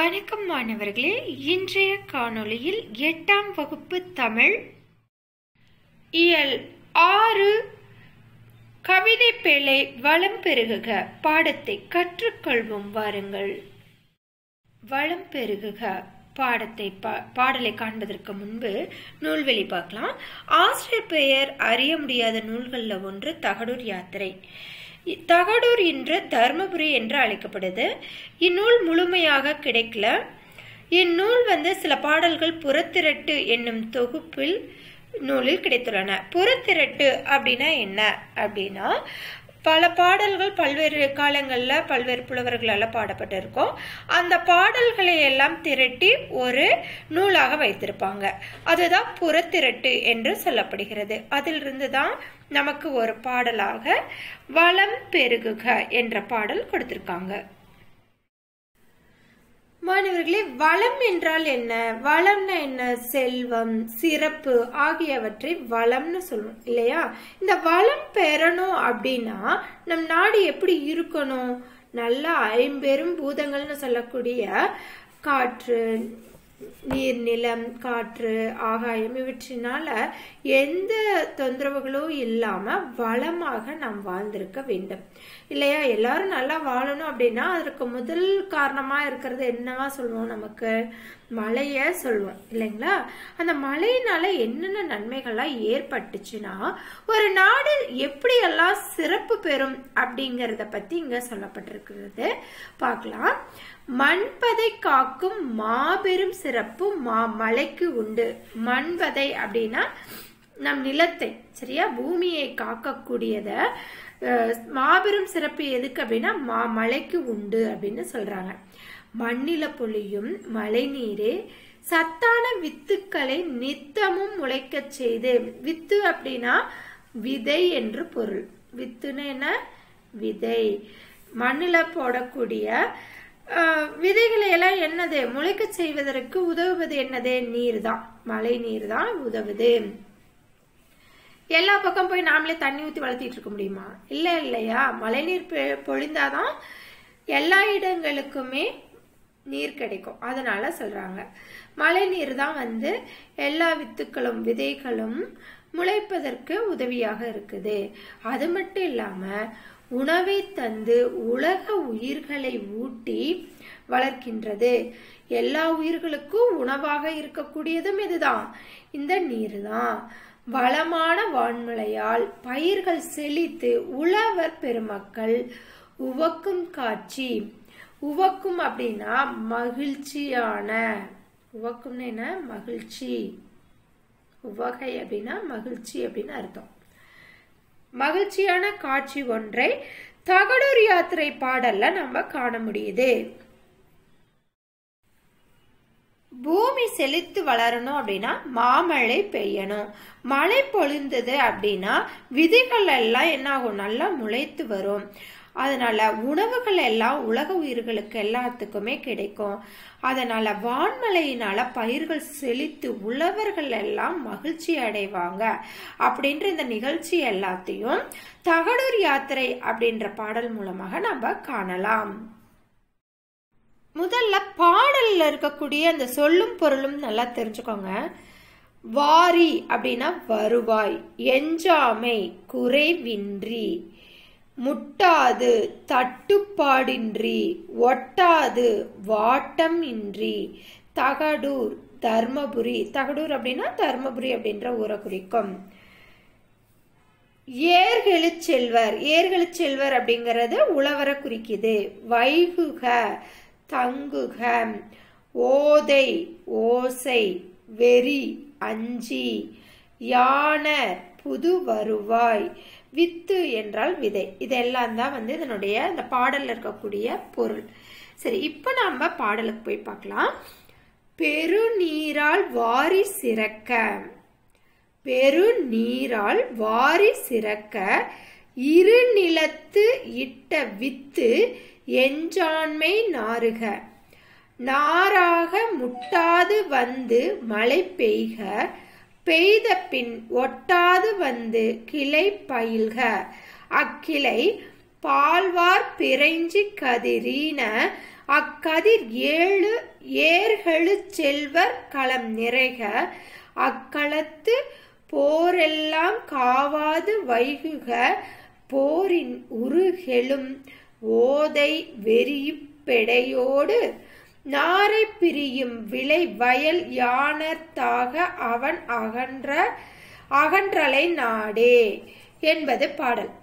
வணக்கம் மாணவர்களே இன்றைய காணொளியில் எட்டாம் வகுப்பு தமிழ் இயல் ஆறு கவிதை பேழை வளம் பெருகுக பாடத்தை கற்றுக்கொள்வோம் வாருங்கள் வளம் பெருகுக பாடத்தை பா- பாடலை காண்பதற்கு முன்பு நூல்வெளி பார்க்கலாம் ஆசிரியர் பெயர் அறிய முடியாத நூல்களில் ஒன்று தகடூர் யாத்திரை இ- தகடூர் இன்று தர்மபுரி என்று அழைக்கப்படுது இந்நூல் முழுமையாக கிடைக்கல இந்நூல் வந்து சில பாடல்கள் புறத்திரட்டு என்னும் தொகுப்பில் நூலில் கிடைத்துள்ளன புறத்திரட்டு அப்படின்னா என்ன அப்படின்னா பல பாடல்கள் பல்வேறு காலங்களில் பல்வேறு புலவர்களால் பாடப்பட்டிருக்கும் அந்த பாடல்களை எல்லாம் திரட்டி ஒரு நூலாக வைத்திருப்பாங்க அதுதான் புறத்திரட்டு என்று சொல்லப்படுகிறது அதிலிருந்து தான் நமக்கு ஒரு பாடலாக வளம் பெருகுக என்ற பாடல் கொடுத்திருக்காங்க மாணவர்களே வளம் என்றால் என்ன வளம்னா என்ன செல்வம் சிறப்பு ஆகியவற்றை வளம்னு சொல்லுவோம் இல்லையா இந்த வளம் பெறணும் அப்படின்னா நம் நாடு எப்படி இருக்கணும் நல்ல ஐம்பெரும் பூதங்கள்னு சொல்லக்கூடிய காற்று நீர் நிலம் காற்று ஆகாயம் இவற்றினால எந்த தொந்தரவுகளும் இல்லாம வளமாக நாம் வாழ்ந்திருக்க வேண்டும் இல்லையா எல்லாரும் நல்லா வாழணும் அப்படின்னா அதற்கு முதல் காரணமா இருக்கிறது என்னவா சொல்லுவோம் நமக்கு மழைய சொல்லுவோம் இல்லைங்களா அந்த மழையினால என்னென்ன நன்மைகள்லாம் ஏற்பட்டுச்சுன்னா ஒரு நாடு எப்படியெல்லாம் சிறப்பு பெறும் அப்படிங்கறத பத்தி இங்க சொல்லப்பட்டிருக்கிறது பார்க்கலாம் மண்பதை காக்கும் மாபெரும் சிறப்பு மா மலைக்கு உண்டு மண்பதை அப்படின்னா நம் நிலத்தை சரியா பூமியை காக்கக்கூடியத அஹ், மாபெரும் சிறப்பு எதுக்கு அப்படின்னா மா மலைக்கு உண்டு அப்படின்னு சொல்றாங்க மண்ணில பொழியும் மழை நீரே சத்தான வித்துக்களை நித்தமும் முளைக்கச் செய்து வித்து அப்படின்னா விதை என்று பொருள் வித்துன்னு என்ன விதை மண்ணில போடக்கூடிய அஹ், விதைகளை எல்லாம் என்னது முளைக்க செய்வதற்கு உதவுவது என்னது நீர் தான் மழை நீர் தான் உதவுது எல்லா பக்கம் போய் நாமளே தண்ணி ஊற்றி வளர்த்திட்டு இருக்க முடியுமா இல்லை இல்லையா மழைநீர் பெ- பொழிந்தாதான் எல்லா இடங்களுக்குமே நீர் கிடைக்கும் அதனால சொல்றாங்க மழை நீர் தான் வந்து எல்லா வித்துக்களும் விதைகளும் முளைப்பதற்கு உதவியாக இருக்குது அது மட்டும் இல்லாம உணவை தந்து உலக உயிர்களை ஊட்டி வளர்க்கின்றது எல்லா உயிர்களுக்கும் உணவாக இருக்கக்கூடியதும் இதுதான் இந்த நீர் தான் வளமான வான்மழையால் பயிர்கள் செழித்து உழவர் பெருமக்கள் உவக்கும் காட்சி உவக்கும் அப்படின்னா மகிழ்ச்சியான உவக்கும்னு என்ன மகிழ்ச்சி உவகை அப்படின்னா மகிழ்ச்சி அப்படின்னு அர்த்தம் மகிழ்ச்சியான காட்சி ஒன்றை தகடூர் யாத்திரை பாடல்ல நம்ம காண முடியுது பூமி செழித்து வளரணும் அப்படின்னா மாமழை பெய்யணும் மழை பொழிந்தது அப்படின்னா விதைகள் எல்லாம் என்ன ஆகும் நல்லா முளைத்து வரும் அதனால உணவுகள் எல்லாம் உலக உயிர்களுக்கு எல்லாத்துக்குமே கிடைக்கும் அதனால வான்மழையினால பயிர்கள் செழித்து உழவர்கள் எல்லாம் மகிழ்ச்சி அடைவாங்க அப்படின்ற இந்த நிகழ்ச்சி எல்லாத்தையும் தகடூர் யாத்திரை அப்படின்ற பாடல் மூலமாக நம்ம காணலாம் முதல்ல பாடல்ல இருக்கக்கூடிய அந்த சொல்லும் பொருளும் நல்லா தெரிஞ்சுக்கோங்க வாரி அப்படின்னா வருவாய் எஞ்சாமை குறைவின்றி முட்டாது தட்டுப்பாடின்றி ஒட்டாது வாட்டம் இன்றி தகடூர் தர்மபுரி தகடூர் அப்படின்னா தர்மபுரி அப்படின்ற ஊரை குறிக்கும் ஏர்கெழுச் செல்வர் ஏர்கெழுச் செல்வர் அப்படிங்கிறது உழவரை குறிக்குது வைகுக தங்குக ஓதை ஓசை வெறி அஞ்சி யானர் புது வருவாய் வித்து என்றால் விதை இதெல்லாம் தான் வந்து இதனுடைய இந்த பாடல்ல இருக்கக்கூடிய பொருள் சரி இப்போ நாம பாடலுக்கு போய் பார்க்கலாம் பெருநீரால் வாரி சிறக்க பெருநீரால் வாரி சிறக்க இரு நிலத்து இட்ட வித்து எஞ்சாண்மை நாறுக நாராக முட்டாது வந்து மழை பெய்க பெய்த பின் ஒட்டாது வந்து கிளை பயில்க அக்கிளை பால்வார் பிறைஞ்சி கதிரீன அக்கதிர் ஏழு ஏர்களு செல்வர் களம் நிறைக அக்களத்து போரெல்லாம் காவாது வைகுக போரின் உருகெழும் ஓதை வெறியுப்பெடையோடு நாரை பிரியும் விளை வயல் யானர்த்தாக அவன் அகன்ற அகன்றலை நாடே என்பது பாடல்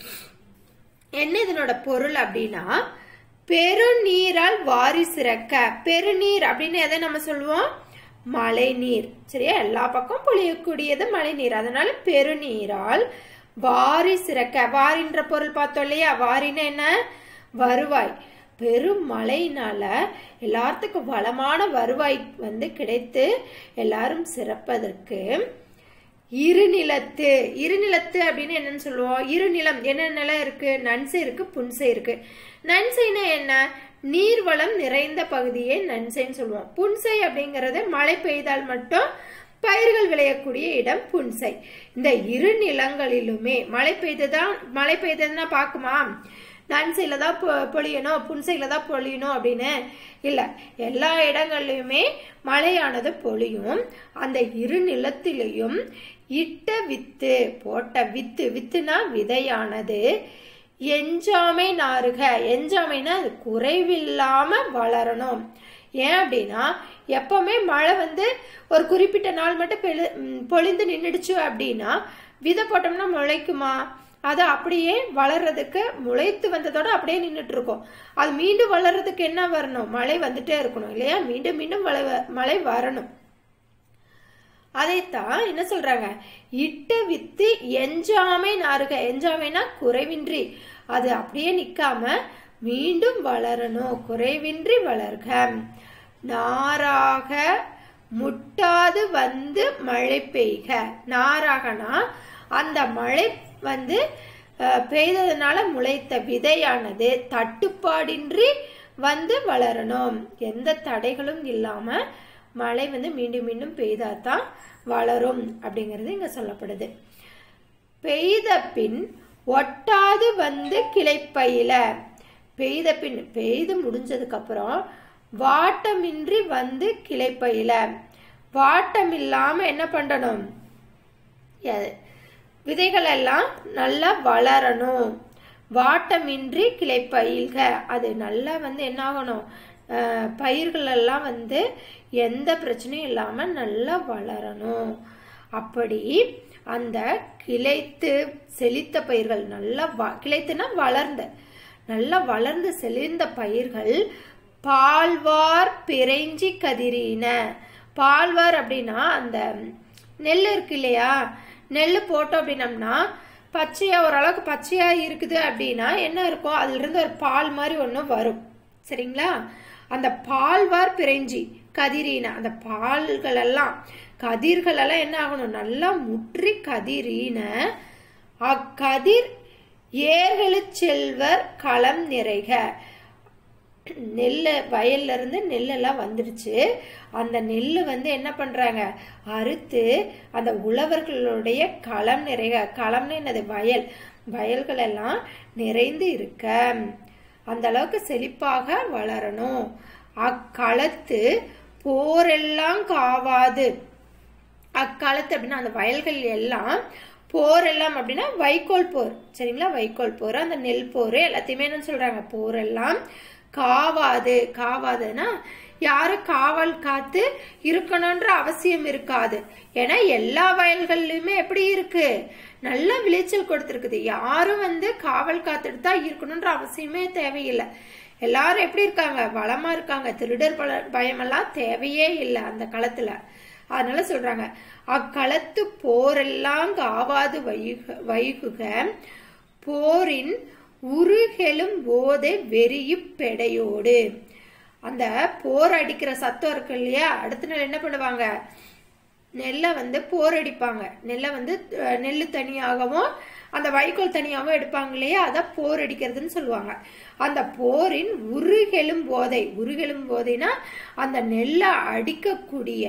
என்ன இதனோட பொருள் அப்படின்னா பெருநீரால் வாரி சிறக்க பெருநீர் அப்படின்னு எதை நம்ம சொல்லுவோம் மழை நீர் சரியா எல்லா பக்கம் பொழியக்கூடியது மழை நீர் அதனால பெருநீரால் வாரி சிறக்க வாரின்ற பொருள் பார்த்தோம் இல்லையா வாரின்னா என்ன வருவாய் பெரும் மழையினால எல்லாத்துக்கும் வளமான வருவாய் வந்து கிடைத்து எல்லாரும் சிறப்பதற்கு இருநிலத்து இருநிலத்து அப்படின்னு என்னன்னு சொல்லுவோம் இருநிலம் என்ன நிலம் இருக்கு நன்சை இருக்கு புன்சை இருக்கு நன்சைனா என்ன நீர்வளம் நிறைந்த பகுதியே நன்சைன்னு சொல்லுவோம் புன்சை அப்படிங்கறது மழை பெய்தால் மட்டும் பயிர்கள் விளையக்கூடிய இடம் புன்சை இந்த இரு நிலங்களிலுமே மழை பெய்ததான் மழை பெய்ததுன்னா பாக்குமா நன்சையில தான் பொழியணும் புன்சையில தான் பொழியணும் அப்படின்னு இல்ல எல்லா இடங்கள்லயுமே மழையானது பொழியும் அந்த இரு நிலத்திலையும் இட்ட வித்து போட்ட வித்து வித்துனா விதையானது எஞ்சாமை நாறுக எஞ்சாமைனா அது குறைவில்லாம வளரணும் ஏன் அப்படின்னா எப்பவுமே மழை வந்து ஒரு குறிப்பிட்ட நாள் மட்டும் பெழு பொழிந்து நின்றுடுச்சு அப்படின்னா விதை போட்டோம்னா முளைக்குமா அது அப்படியே வளர்றதுக்கு முளைத்து வந்ததோட அப்படியே நின்றுட்டு இருக்கும் அது மீண்டும் வளர்றதுக்கு என்ன வரணும் மழை வந்துட்டே இருக்கணும் இல்லையா மீண்டும் மீண்டும் மழை மழை வரணும் அதைத்தான் என்ன சொல்றாங்க இட்ட வித்து எஞ்சாமை நாருக எஞ்சாமைனா குறைவின்றி அது அப்படியே நிக்காம மீண்டும் வளரணும் குறைவின்றி வளர்க நாராக முட்டாது வந்து மழை பெய்க நாராகனா அந்த மழை வந்து பெய்ததுனால முளைத்த விதையானது தட்டுப்பாடின்றி வந்து வளரணும் எந்த தடைகளும் இல்லாம மழை வந்து மீண்டும் மீண்டும் பெய்தாதான் வளரும் அப்படிங்கிறது இங்க சொல்லப்படுது பெய்த பின் ஒட்டாது வந்து கிளைப்பையில பெய்த பின் பெய்து முடிஞ்சதுக்கு அப்புறம் வாட்டமின்றி வந்து கிளைப்பையில வாட்டம் இல்லாம என்ன பண்ணணும் விதைகள் எல்லாம் நல்லா வளரணும் வாட்டமின்றி கிளைப்பயில்க அது நல்லா வந்து என்ன ஆகணும் பயிர்கள் எல்லாம் வந்து எந்த பிரச்சனையும் இல்லாம நல்லா வளரணும் அப்படி அந்த கிளைத்து செழித்த பயிர்கள் நல்லா கிளைத்துனா வளர்ந்த நல்லா வளர்ந்து செழிந்த பயிர்கள் பால்வார் பிறைஞ்சி கதிரின பால்வார் அப்படின்னா அந்த நெல் இருக்கு இல்லையா நெல் போட்டோம் அப்படின்னம்னா பச்சையா ஓரளவுக்கு பச்சையா இருக்குது அப்படின்னா என்ன இருக்கும் அதுல இருந்து ஒரு பால் மாதிரி ஒன்று வரும் சரிங்களா அந்த பால்வார் பிறைஞ்சி கதிரின அந்த பால்கள் எல்லாம் கதிர்கள் எல்லாம் என்ன ஆகணும் நல்லா முற்றி கதிரின அக்கதிர் ஏர்களு செல்வர் களம் நிறைக நெல்லை வயல்ல இருந்து நெல்லெல்லாம் வந்துடுச்சு அந்த நெல் வந்து என்ன பண்றாங்க அறுத்து அந்த உழவர்களுடைய களம் நிறைய களம்னு என்னது வயல் வயல்கள் எல்லாம் நிறைந்து இருக்க அந்த அளவுக்கு செழிப்பாக வளரணும் அக்களத்து போரெல்லாம் காவாது அக்காலத்து அப்படின்னா அந்த வயல்கள் எல்லாம் போர் எல்லாம் அப்படின்னா வைக்கோல் போர் சரிங்களா வைக்கோல் போர் அந்த நெல் போர் எல்லாத்தையுமே என்ன சொல்றாங்க போர் எல்லாம் காவாது காவாதுன்னா யாரும் காவல் காத்து இருக்கணும்ன்ற அவசியம் இருக்காது ஏன்னா எல்லா வயல்கள்லயுமே எப்படி இருக்கு நல்ல விளைச்சல் கொடுத்துருக்குது யாரும் வந்து காவல் காத்துட்டு தான் இருக்கணும்ன்ற அவசியமே தேவையில்லை எல்லாரும் எப்படி இருக்காங்க வளமா இருக்காங்க திருடர் பல பயமெல்லாம் தேவையே இல்லை அந்த களத்துல அதனால சொல்றாங்க அக்களத்து போரெல்லாம் காவாது வைகுக வைகுக போரின் உருகெலும் போதை வெறியு பெடையோடு அந்த போர் அடிக்கிற சத்தம் இருக்கு இல்லையா அடுத்த நாள் என்ன பண்ணுவாங்க நெல்லை வந்து போர் அடிப்பாங்க நெல்லை வந்து நெல் தனியாகவும் அந்த வைக்கோல் தனியாகவும் எடுப்பாங்க இல்லையா அதான் போர் அடிக்கிறதுன்னு சொல்லுவாங்க அந்த போரின் உருகெலும் போதை உருகெலும் போதைனா அந்த நெல்லை அடிக்கக்கூடிய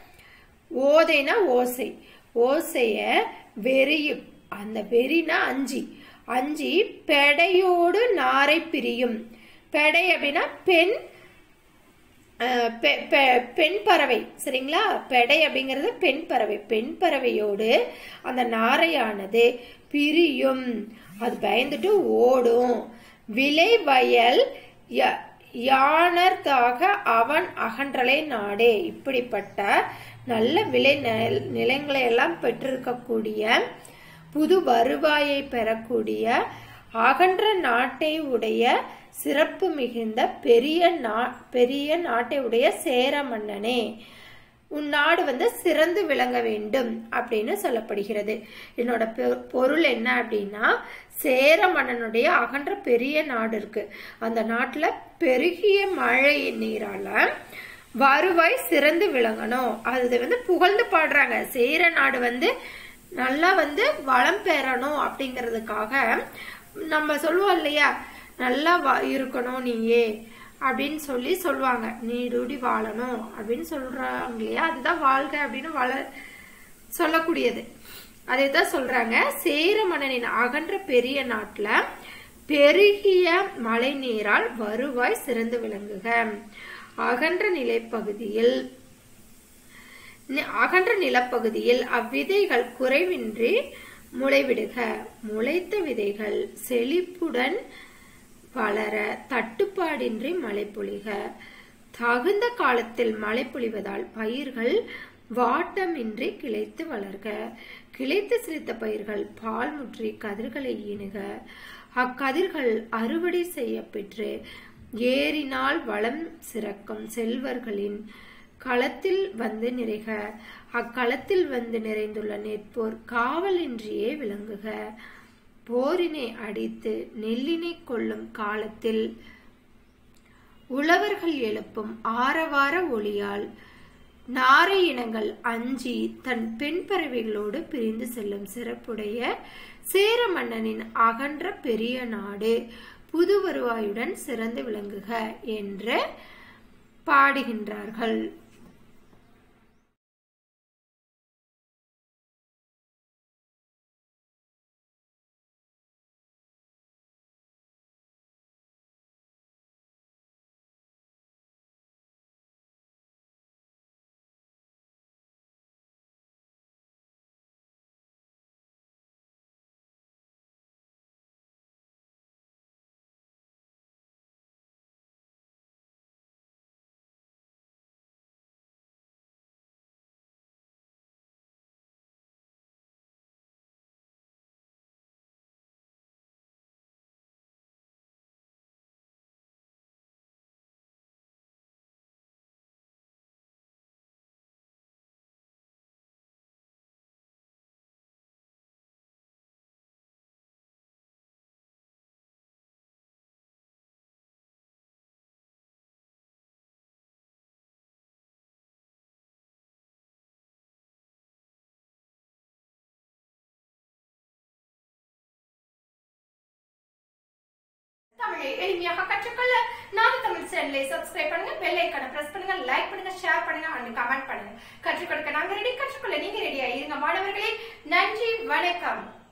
ஓதைனா ஓசை ஓசைய வெறியும் அந்த வெறினா அஞ்சி அஞ்சி பெடையோடு நாரை பிரியும் பெடை அப்படின்னா பெண் அஹ், பெ- பெ- பெண் பறவை சரிங்களா பெடை அப்படிங்கிறது பெண் பறவை பெண் பறவையோடு அந்த நாரையானது பிரியும் அது பயந்துட்டு ஓடும் விளை வயல் ய- யானர்தாக அவன் அகன்றலை நாடே இப்படிப்பட்ட நல்ல விளை நில- நிலங்களை எல்லாம் பெற்றிருக்கக்கூடிய புது வருவாயை பெறக்கூடிய அகன்ற நாட்டை உடைய சிறப்பு மிகுந்த பெரிய நா பெரிய நாட்டை உடைய சேர மன்னனே உன் நாடு வந்து சிறந்து விளங்க வேண்டும் அப்படின்னு சொல்லப்படுகிறது என்னோட பொ- பொருள் என்ன அப்படின்னா சேர மன்னனுடைய அகன்ற பெரிய நாடு இருக்கு அந்த நாட்டுல பெருகிய மழை நீரால வருவாய் சிறந்து விளங்கணும் அது வந்து புகழ்ந்து பாடுறாங்க சேர நாடு வந்து நல்லா வந்து வளம் பெறணும் அப்படிங்கிறதுக்காக நம்ம சொல்லுவோம் இல்லையா நல்லா வ- இருக்கணும் நீயே அப்படின்னு சொல்லி சொல்லுவாங்க நீடூடி வாழணும் அப்படின்னு சொல்றாங்க இல்லையா அதுதான் வாழ்க்கை அப்படின்னு வள சொல்லக்கூடியது அதை தான் சொல்றாங்க சேர மன்னனின் அகன்ற பெரிய நாட்டுல பெருகிய மழை நீரால் வருவாய் சிறந்து விளங்குக அகன்ற நிலைப்பகுதியில் நி- அகன்ற நிலப்பகுதியில் அவ்விதைகள் குறைவின்றி முளைவிடுக முளைத்த விதைகள் செழிப்புடன் வளர தட்டுப்பாடின்றி மழை பொழிக தகுந்த காலத்தில் மழை பொழிவதால் பயிர்கள் வாட்டமின்றி கிளைத்து வளர்க கிளைத்து சிரித்த பயிர்கள் பால் முற்றி கதிர்களை ஈனுக அக்கதிர்கள் அறுவடை செய்ய பெற்று ஏறினால் வளம் சிறக்கும் செல்வர்களின் களத்தில் வந்து நிறைக அக்களத்தில் வந்து நிறைந்துள்ள நெற்போர் காவலின்றியே விளங்குக போரினை அடித்து நெல்லினை கொள்ளும் காலத்தில் உழவர்கள் எழுப்பும் ஆரவார ஒளியால் நாரை இனங்கள் அஞ்சி தன் பெண் பறவைகளோடு பிரிந்து செல்லும் சிறப்புடைய சேர மன்னனின் அகன்ற பெரிய நாடு புது வருவாயுடன் சிறந்து விளங்குக என்று பாடுகின்றார்கள் தமிழை எளிமையாக கற்றுக்கொள்ள நாம தமிழ் சேனலை சப்ஸ்கிரைப் பண்ணுங்க பெல் ஐக்கான பிரஸ் பண்ணுங்க லைக் பண்ணுங்க ஷேர் பண்ணுங்க அண்ட் கமெண்ட் பண்ணுங்க கற்றுக் கொடுக்க நாங்க ரெடி கற்றுக்கொள்ள நீங்க ரெடியா இருங்க மாணவர்களே நன்றி வணக்கம்